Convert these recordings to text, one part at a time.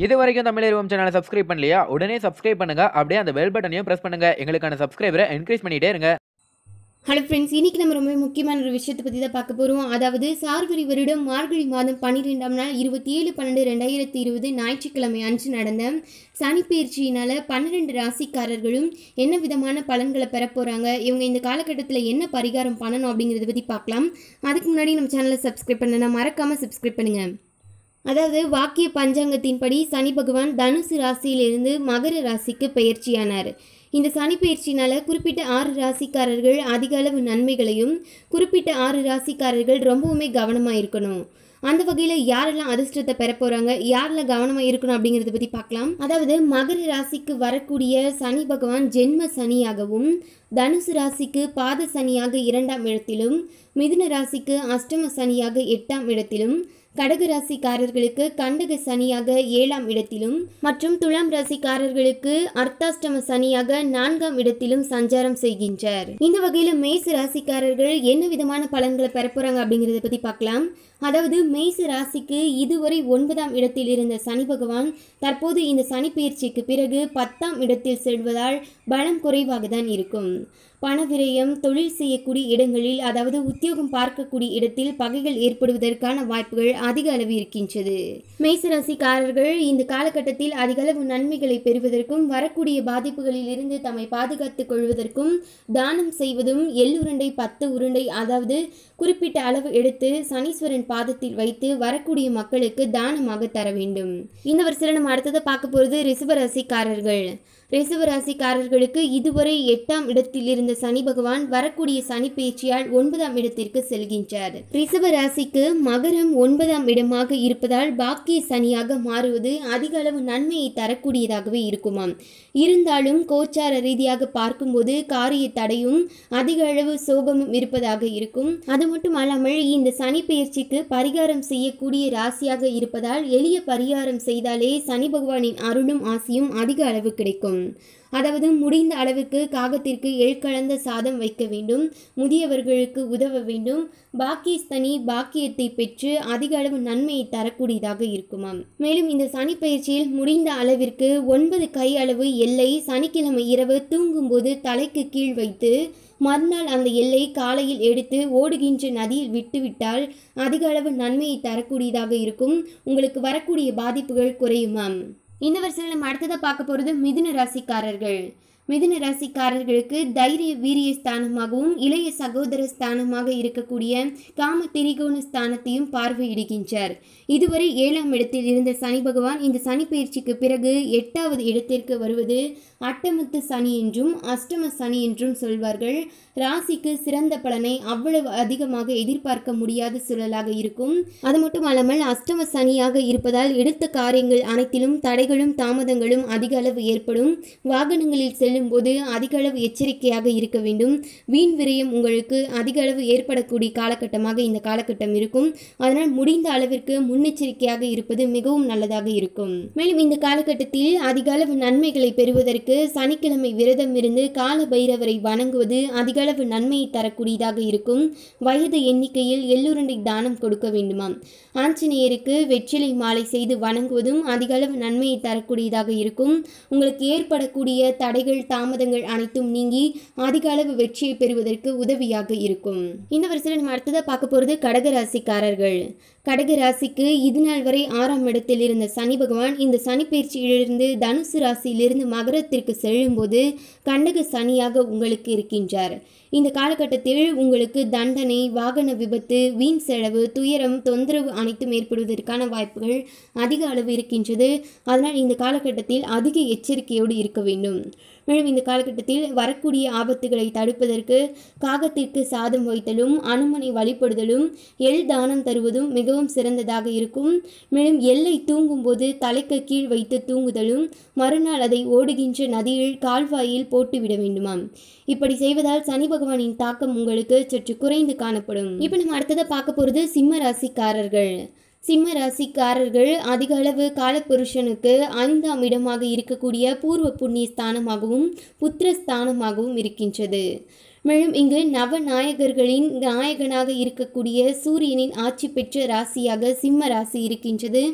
இது வரைக்கும் தமிழ் சேனலை சப்ஸ்கிரைப் பண்ணலையா உடனே சப்ஸ்கிரைப் பண்ணுங்க அப்படியே அந்த பெல் பட்டனையும் பிரஸ் பண்ணுங்க எங்களுக்கான சப்ஸ்கிரைபரை என்கரேஜ் பண்ணிட்டே இருங்க ஹலோ ஃப்ரெண்ட்ஸ் இன்னைக்கு நம்ம ரொம்ப முக்கியமான ஒரு விஷயத்தை பற்றி தான் பார்க்க போகிறோம் அதாவது சார்வரி வருடம் மார்கழி மாதம் பன்னிரெண்டாம் நாள் இருபத்தி ஏழு பன்னெண்டு ரெண்டாயிரத்தி இருபது ஞாயிற்றுக்கிழமை அன்று நடந்த சனிப்பெயர்ச்சியினால் பன்னிரெண்டு ராசிக்காரர்களும் என்ன விதமான பலன்களை பெற போகிறாங்க இவங்க இந்த காலகட்டத்தில் என்ன பரிகாரம் பண்ணணும் அப்படிங்கிறத பற்றி பார்க்கலாம் அதுக்கு முன்னாடி நம்ம சேனலை சப்ஸ்கிரைப் பண்ணனா மறக்காமல் சப்ஸ்கிரைப் பண்ணுங்கள் அதாவது வாக்கிய பஞ்சாங்கத்தின்படி சனி பகவான் தனுசு ராசியிலிருந்து மகர ராசிக்கு பெயர்ச்சியானார் இந்த சனி பெயர்ச்சினால குறிப்பிட்ட ஆறு ராசிக்காரர்கள் அதிக அளவு நன்மைகளையும் குறிப்பிட்ட ஆறு ராசிக்காரர்கள் ரொம்பவுமே கவனமாக இருக்கணும் அந்த வகையில் யாரெல்லாம் அதிர்ஷ்டத்தை பெற போகிறாங்க யாரெல்லாம் கவனமாக இருக்கணும் அப்படிங்கிறத பற்றி பார்க்கலாம் அதாவது மகர ராசிக்கு வரக்கூடிய சனி பகவான் ஜென்ம சனியாகவும் தனுசு ராசிக்கு பாத சனியாக இரண்டாம் இடத்திலும் மிதுன ராசிக்கு அஷ்டம சனியாக எட்டாம் இடத்திலும் கடக ராசிக்காரர்களுக்கு கண்டக சனியாக ஏழாம் இடத்திலும் மற்றும் துலாம் ராசிக்காரர்களுக்கு அர்த்தாஷ்டம சனியாக நான்காம் இடத்திலும் சஞ்சாரம் செய்கின்றார் இந்த வகையில மேச ராசிக்காரர்கள் என்ன விதமான பலன்களை பெற போறாங்க அப்படிங்கறத பத்தி பார்க்கலாம் அதாவது மேச ராசிக்கு இதுவரை ஒன்பதாம் இடத்தில் இருந்த சனி பகவான் தற்போது இந்த சனி பயிற்சிக்கு பிறகு பத்தாம் இடத்தில் செல்வதால் பலம் குறைவாக தான் இருக்கும் பணவிரயம் தொழில் செய்யக்கூடிய இடங்களில் அதாவது உத்தியோகம் பார்க்கக்கூடிய இடத்தில் பகைகள் ஏற்படுவதற்கான வாய்ப்புகள் அதிக அளவு இருக்கின்றது மேசராசிக்காரர்கள் இந்த காலகட்டத்தில் அதிக அளவு நன்மைகளை பெறுவதற்கும் வரக்கூடிய பாதிப்புகளில் இருந்து தம்மை பாதுகாத்துக் கொள்வதற்கும் தானம் செய்வதும் எள்ளுருண்டை பத்து உருண்டை அதாவது குறிப்பிட்ட அளவு எடுத்து சனீஸ்வரன் பாதத்தில் வைத்து வரக்கூடிய மக்களுக்கு தானமாக தர வேண்டும் இந்த வருஷத்தில் நம்ம அடுத்ததை பார்க்க போகிறது ரிஷபராசிக்காரர்கள் ரிஷபராசிக்காரர்களுக்கு இதுவரை எட்டாம் இடத்தில் இருந்த சனி பகவான் வரக்கூடிய சனி பேச்சியால் ஒன்பதாம் இடத்திற்கு செல்கின்றார் ரிஷப ராசிக்கு மகரம் ஒன்பதாம் இடமாக இருப்பதால் பாக்கிய சனியாக மாறுவது அதிக அளவு நன்மையை தரக்கூடியதாகவே இருக்குமாம் இருந்தாலும் கோச்சார ரீதியாக பார்க்கும்போது காரிய தடையும் அதிக அளவு சோகமும் இருப்பதாக இருக்கும் அது மட்டும் அல்லாமல் இந்த சனி பெயர்ச்சிக்கு பரிகாரம் செய்யக்கூடிய ராசியாக இருப்பதால் எளிய பரிகாரம் செய்தாலே சனி பகவானின் அருளும் ஆசியும் அதிக அளவு கிடைக்கும் அதாவது முடிந்த அளவுக்கு காகத்திற்கு எள் கலந்த சாதம் வைக்க வேண்டும் முதியவர்களுக்கு உதவ வேண்டும் பாக்கியஸ்தனி பாக்கியத்தை பெற்று அதிக அளவு நன்மையை தரக்கூடியதாக இருக்குமாம் மேலும் இந்த சனி பயிற்சியில் முடிந்த அளவிற்கு ஒன்பது கை அளவு எல்லை சனிக்கிழமை இரவு தூங்கும்போது தலைக்கு கீழ் வைத்து மறுநாள் அந்த எல்லை காலையில் எடுத்து ஓடுகின்ற நதியில் விட்டுவிட்டால் அதிக அளவு நன்மையை தரக்கூடியதாக இருக்கும் உங்களுக்கு வரக்கூடிய பாதிப்புகள் குறையுமாம் இந்த வருஷத்தில் நம்ம அடுத்ததாக பார்க்க போகிறது மிதுன ராசிக்காரர்கள் மிதுன ராசிக்காரர்களுக்கு தைரிய வீரிய ஸ்தானமாகவும் இளைய சகோதர ஸ்தானமாக இருக்கக்கூடிய காம திரிகோண ஸ்தானத்தையும் பார்வையிடுகின்றார் இதுவரை ஏழாம் இடத்தில் இருந்த சனி பகவான் இந்த சனி பயிற்சிக்கு பிறகு எட்டாவது இடத்திற்கு வருவது அட்டமத்து சனி என்றும் அஷ்டம சனி என்றும் சொல்வார்கள் ராசிக்கு சிறந்த பலனை அவ்வளவு அதிகமாக எதிர்பார்க்க முடியாத சூழலாக இருக்கும் அது மட்டும் அல்லாமல் அஷ்டம சனியாக இருப்பதால் எடுத்த காரியங்கள் அனைத்திலும் தடைகளும் தாமதங்களும் அதிக அளவு ஏற்படும் வாகனங்களில் செல்லும் போது அதிக அளவு எச்சரிக்கையாக இருக்க வேண்டும் வீண் விரயம் உங்களுக்கு அதிக அளவு ஏற்படக்கூடிய காலகட்டமாக இந்த காலகட்டம் இருக்கும் அதனால் முடிந்த அளவிற்கு முன்னெச்சரிக்கையாக இருப்பது மிகவும் நல்லதாக இருக்கும் மேலும் இந்த காலகட்டத்தில் அதிக அளவு நன்மைகளை பெறுவதற்கு சனிக்கிழமை விரதம் இருந்து கால பைரவரை வணங்குவது அதிக அளவு நன்மையை தரக்கூடியதாக இருக்கும் வயது எண்ணிக்கையில் எள்ளுருண்டை தானம் கொடுக்க வேண்டுமாம் ஆஞ்சநேயருக்கு வெற்றிலை மாலை செய்து வணங்குவதும் அதிக அளவு நன்மையை தரக்கூடியதாக இருக்கும் உங்களுக்கு ஏற்படக்கூடிய தடைகள் தாமதங்கள் அனைத்தும் நீங்கி அதிக அளவு வெற்றியை பெறுவதற்கு உதவியாக இருக்கும் இந்த வருஷத்தில் நம்ம அடுத்ததாக பார்க்க போகிறது கடகராசிக்காரர்கள் கடக ராசிக்கு இது நாள் வரை ஆறாம் இடத்தில் இருந்த சனி பகவான் இந்த சனி பயிற்சியிலிருந்து தனுசு ராசியிலிருந்து மகரத்திற்கு செல்லும்போது கண்டக சனியாக உங்களுக்கு இருக்கின்றார் இந்த காலகட்டத்தில் உங்களுக்கு தண்டனை வாகன விபத்து வீண் செலவு துயரம் தொந்தரவு அனைத்தும் ஏற்படுவதற்கான வாய்ப்புகள் அதிக அளவு இருக்கின்றது அதனால் இந்த காலகட்டத்தில் அதிக எச்சரிக்கையோடு இருக்க வேண்டும் மேலும் இந்த காலகட்டத்தில் வரக்கூடிய ஆபத்துகளை தடுப்பதற்கு காகத்திற்கு சாதம் வைத்தலும் அனுமனை வழிபடுதலும் எள் தானம் தருவதும் மிகவும் சிறந்ததாக இருக்கும் மேலும் எல்லை தூங்கும்போது தலைக்கு கீழ் வைத்து தூங்குதலும் மறுநாள் அதை ஓடுகின்ற நதியில் கால்வாயில் போட்டுவிட வேண்டுமாம் இப்படி செய்வதால் சனி பகவானின் தாக்கம் உங்களுக்கு சற்று குறைந்து காணப்படும் இப்போ நம்ம அடுத்ததை பார்க்க போகிறது சிம்ம ராசிக்காரர்கள் சிம்ம ராசிக்காரர்கள் அதிக அளவு காலப்புருஷனுக்கு ஐந்தாம் இடமாக இருக்கக்கூடிய பூர்வ புண்ணிய ஸ்தானமாகவும் புத்திர ஸ்தானமாகவும் இருக்கின்றது மேலும் இங்கு நவநாயகர்களின் நாயகனாக இருக்கக்கூடிய சூரியனின் ஆட்சி பெற்ற ராசியாக சிம்ம ராசி இருக்கின்றது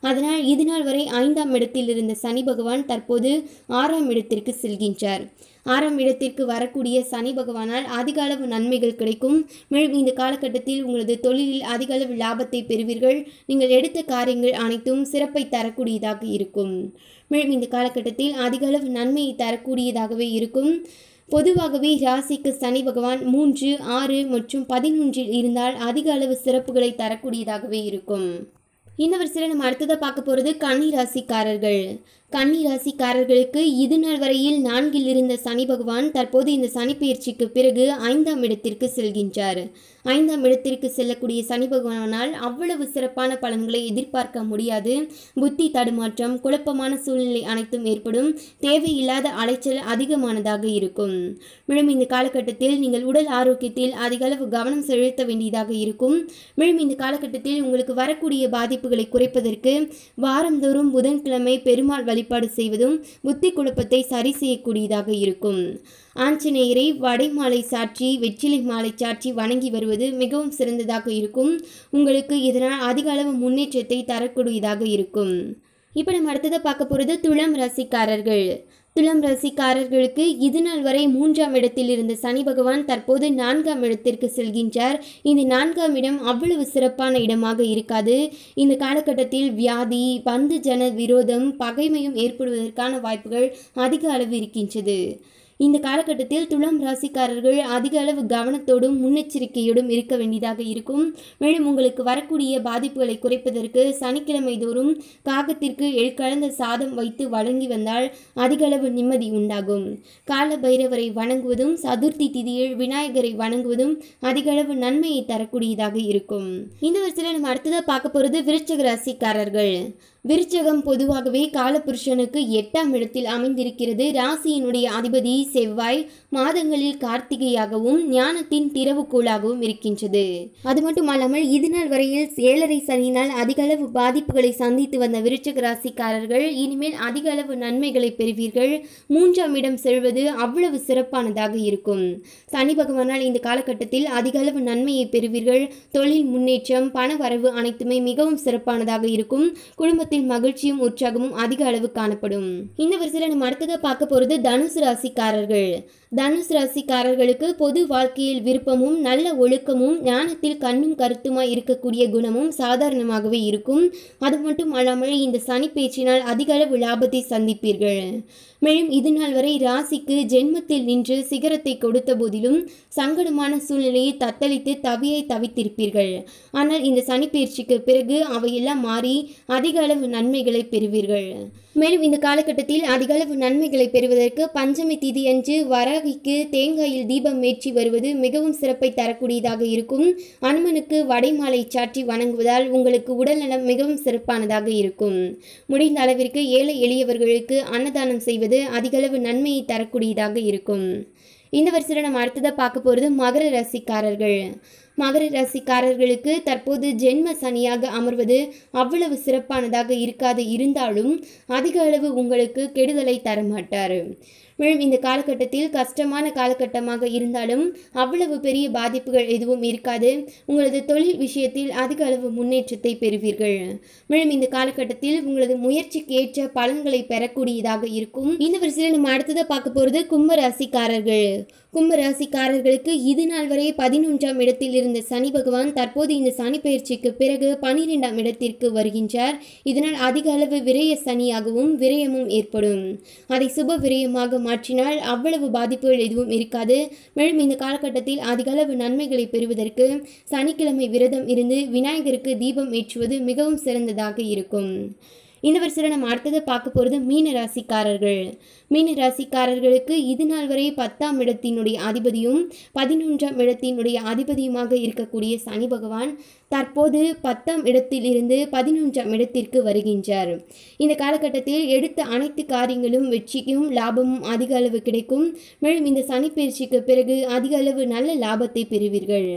அதனால் இது நாள் வரை ஐந்தாம் இடத்தில் இருந்த சனி பகவான் தற்போது ஆறாம் இடத்திற்கு செல்கின்றார் ஆறாம் இடத்திற்கு வரக்கூடிய சனி பகவானால் அதிக அளவு நன்மைகள் கிடைக்கும் மேலும் இந்த காலகட்டத்தில் உங்களது தொழிலில் அதிக அளவு லாபத்தை பெறுவீர்கள் நீங்கள் எடுத்த காரியங்கள் அனைத்தும் சிறப்பை தரக்கூடியதாக இருக்கும் மேலும் இந்த காலகட்டத்தில் அதிக அளவு நன்மையை தரக்கூடியதாகவே இருக்கும் பொதுவாகவே ராசிக்கு சனி பகவான் மூன்று ஆறு மற்றும் பதினொன்றில் இருந்தால் அதிக அளவு சிறப்புகளை தரக்கூடியதாகவே இருக்கும் இந்த வருஷத்தில் நம்ம அடுத்ததாக பார்க்க போகிறது கன்னி ராசிக்காரர்கள் கன்னி ராசிக்காரர்களுக்கு இது நாள் வரையில் நான்கில் இருந்த சனி பகவான் தற்போது இந்த சனி பயிற்சிக்கு பிறகு ஐந்தாம் இடத்திற்கு செல்கின்றார் ஐந்தாம் இடத்திற்கு செல்லக்கூடிய சனி பகவானால் அவ்வளவு சிறப்பான பலன்களை எதிர்பார்க்க முடியாது புத்தி தடுமாற்றம் குழப்பமான சூழ்நிலை அனைத்தும் ஏற்படும் தேவையில்லாத அலைச்சல் அதிகமானதாக இருக்கும் மேலும் இந்த காலகட்டத்தில் நீங்கள் உடல் ஆரோக்கியத்தில் அதிக அளவு கவனம் செலுத்த வேண்டியதாக இருக்கும் மேலும் இந்த காலகட்டத்தில் உங்களுக்கு வரக்கூடிய பாதிப்புகளை குறைப்பதற்கு வாரந்தோறும் புதன்கிழமை பெருமாள் வழிபாடு செய்வதும் புத்தி குழப்பத்தை சரி செய்யக்கூடியதாக இருக்கும் ஆஞ்சநேயரை வடைமாலை சாற்றி வெற்றிலை மாலை சாற்றி வணங்கி வருவது மிகவும் சிறந்ததாக இருக்கும் உங்களுக்கு இதனால் அதிக அளவு முன்னேற்றத்தை தரக்கூடியதாக இருக்கும் இப்போ நம்ம அடுத்ததாக பார்க்க போகிறது துலாம் ராசிக்காரர்கள் துலாம் ராசிக்காரர்களுக்கு இது நாள் வரை மூன்றாம் இடத்தில் இருந்த சனி பகவான் தற்போது நான்காம் இடத்திற்கு செல்கின்றார் இந்த நான்காம் இடம் அவ்வளவு சிறப்பான இடமாக இருக்காது இந்த காலகட்டத்தில் வியாதி பந்து ஜன விரோதம் பகைமையும் ஏற்படுவதற்கான வாய்ப்புகள் அதிக அளவு இருக்கின்றது இந்த காலகட்டத்தில் துலாம் ராசிக்காரர்கள் அதிக அளவு கவனத்தோடும் முன்னெச்சரிக்கையோடும் இருக்க வேண்டியதாக இருக்கும் மேலும் உங்களுக்கு வரக்கூடிய பாதிப்புகளை குறைப்பதற்கு சனிக்கிழமை தோறும் காகத்திற்கு எழ்கலந்த சாதம் வைத்து வழங்கி வந்தால் அதிக அளவு நிம்மதி உண்டாகும் கால பைரவரை வணங்குவதும் சதுர்த்தி திதியில் விநாயகரை வணங்குவதும் அதிக அளவு நன்மையை தரக்கூடியதாக இருக்கும் இந்த வருஷத்தில் நம்ம அடுத்ததாக பார்க்க போகிறது விருச்சக ராசிக்காரர்கள் விருச்சகம் பொதுவாகவே காலபுருஷனுக்கு எட்டாம் இடத்தில் அமைந்திருக்கிறது ராசியினுடைய அதிபதி செவ்வாய் மாதங்களில் கார்த்திகையாகவும் ஞானத்தின் திறவுகோலாகவும் இருக்கின்றது அது மட்டுமல்லாமல் இது நாள் வரையில் ஏழரை சனியினால் அதிக அளவு பாதிப்புகளை சந்தித்து வந்த விருச்சக ராசிக்காரர்கள் இனிமேல் அதிக அளவு நன்மைகளை பெறுவீர்கள் மூன்றாம் இடம் செல்வது அவ்வளவு சிறப்பானதாக இருக்கும் சனி பகவானால் இந்த காலகட்டத்தில் அதிக அளவு நன்மையை பெறுவீர்கள் தொழில் முன்னேற்றம் பண வரவு அனைத்துமே மிகவும் சிறப்பானதாக இருக்கும் குடும்பத்தில் மகிழ்ச்சியும் உற்சாகமும் அதிக அளவு காணப்படும் இந்த வரிசையில் நம்ம அடுத்ததாக பார்க்க போகிறது தனுசு ராசிக்காரர்கள் தனுசு ராசிக்காரர்களுக்கு பொது வாழ்க்கையில் விருப்பமும் நல்ல ஒழுக்கமும் ஞானத்தில் கண்ணும் கருத்துமாய் இருக்கக்கூடிய குணமும் சாதாரணமாகவே இருக்கும் அது மட்டும் அல்லாமல் இந்த சனி பேச்சினால் அதிக அளவு லாபத்தை சந்திப்பீர்கள் மேலும் இது நாள் வரை ராசிக்கு ஜென்மத்தில் நின்று சிகரத்தை கொடுத்த போதிலும் சங்கடமான சூழ்நிலையை தத்தளித்து தவியை தவித்திருப்பீர்கள் ஆனால் இந்த சனி பயிற்சிக்கு பிறகு அவையெல்லாம் மாறி அதிக அளவு நன்மைகளை பெறுவீர்கள் மேலும் இந்த காலகட்டத்தில் அதிக அளவு நன்மைகளை பெறுவதற்கு பஞ்சமி திதி அன்று வராகிக்கு தேங்காயில் தீபம் ஏற்றி வருவது மிகவும் சிறப்பை தரக்கூடியதாக இருக்கும் அனுமனுக்கு வடைமாலை சாற்றி வணங்குவதால் உங்களுக்கு உடல்நலம் மிகவும் சிறப்பானதாக இருக்கும் முடிந்த அளவிற்கு ஏழை எளியவர்களுக்கு அன்னதானம் செய்வது அதிகளவு நன்மையை தரக்கூடியதாக இருக்கும் இந்த வருஷத்தில் நம்ம அடுத்ததாக பார்க்க போகிறது மகர ராசிக்காரர்கள் மகர ராசிக்காரர்களுக்கு தற்போது ஜென்ம சனியாக அமர்வது அவ்வளவு சிறப்பானதாக இருக்காது இருந்தாலும் அதிக அளவு உங்களுக்கு கெடுதலை தரமாட்டார் மேலும் இந்த காலகட்டத்தில் கஷ்டமான காலகட்டமாக இருந்தாலும் அவ்வளவு பெரிய பாதிப்புகள் எதுவும் இருக்காது உங்களது தொழில் விஷயத்தில் அதிக அளவு முன்னேற்றத்தை பெறுவீர்கள் மேலும் இந்த காலகட்டத்தில் உங்களது முயற்சிக்கு ஏற்ற பலன்களை பெறக்கூடியதாக இருக்கும் இந்த வரிசையில் நம்ம அடுத்ததாக பார்க்க போகிறது கும்ப ராசிக்காரர்கள் கும்ப ராசிக்காரர்களுக்கு இது நாள் வரை பதினொன்றாம் இடத்தில் இருந்த சனி பகவான் தற்போது இந்த சனி பயிற்சிக்கு பிறகு பனிரெண்டாம் இடத்திற்கு வருகின்றார் இதனால் அதிக அளவு விரய சனியாகவும் விரயமும் ஏற்படும் அதை சுப விரயமாக மாற்றினால் அவ்வளவு பாதிப்புகள் எதுவும் இருக்காது மேலும் இந்த காலகட்டத்தில் அதிக அளவு நன்மைகளை பெறுவதற்கு சனிக்கிழமை விரதம் இருந்து விநாயகருக்கு தீபம் ஏற்றுவது மிகவும் சிறந்ததாக இருக்கும் இந்த வருஷத்தில் நம்ம அடுத்தது பார்க்க போகிறது மீன ராசிக்காரர்கள் மீன ராசிக்காரர்களுக்கு இது நாள் வரை பத்தாம் இடத்தினுடைய அதிபதியும் பதினொன்றாம் இடத்தினுடைய அதிபதியுமாக இருக்கக்கூடிய சனி பகவான் தற்போது பத்தாம் இடத்தில் இருந்து பதினொன்றாம் இடத்திற்கு வருகின்றார் இந்த காலகட்டத்தில் எடுத்த அனைத்து காரியங்களும் வெற்றியும் லாபமும் அதிக அளவு கிடைக்கும் மேலும் இந்த சனி பயிற்சிக்கு பிறகு அதிக அளவு நல்ல லாபத்தை பெறுவீர்கள்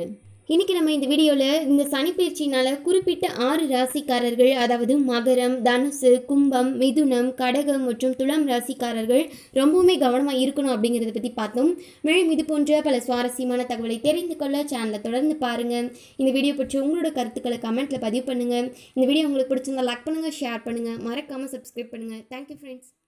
இன்றைக்கி நம்ம இந்த வீடியோவில் இந்த சனிப்பயிற்சினால் குறிப்பிட்ட ஆறு ராசிக்காரர்கள் அதாவது மகரம் தனுசு கும்பம் மிதுனம் கடகம் மற்றும் துலாம் ராசிக்காரர்கள் ரொம்பவுமே கவனமாக இருக்கணும் அப்படிங்கிறத பற்றி பார்த்தோம் மேலும் இது போன்ற பல சுவாரஸ்யமான தகவலை தெரிந்து கொள்ள சேனலை தொடர்ந்து பாருங்கள் இந்த வீடியோ பற்றி உங்களோட கருத்துக்களை கமெண்ட்டில் பதிவு பண்ணுங்கள் இந்த வீடியோ உங்களுக்கு பிடிச்சிருந்தா லைக் பண்ணுங்கள் ஷேர் பண்ணுங்கள் மறக்காமல் சப்ஸ்கிரைப் பண்ணுங்கள் தேங்க்யூ ஃப்ரெண்ட்ஸ்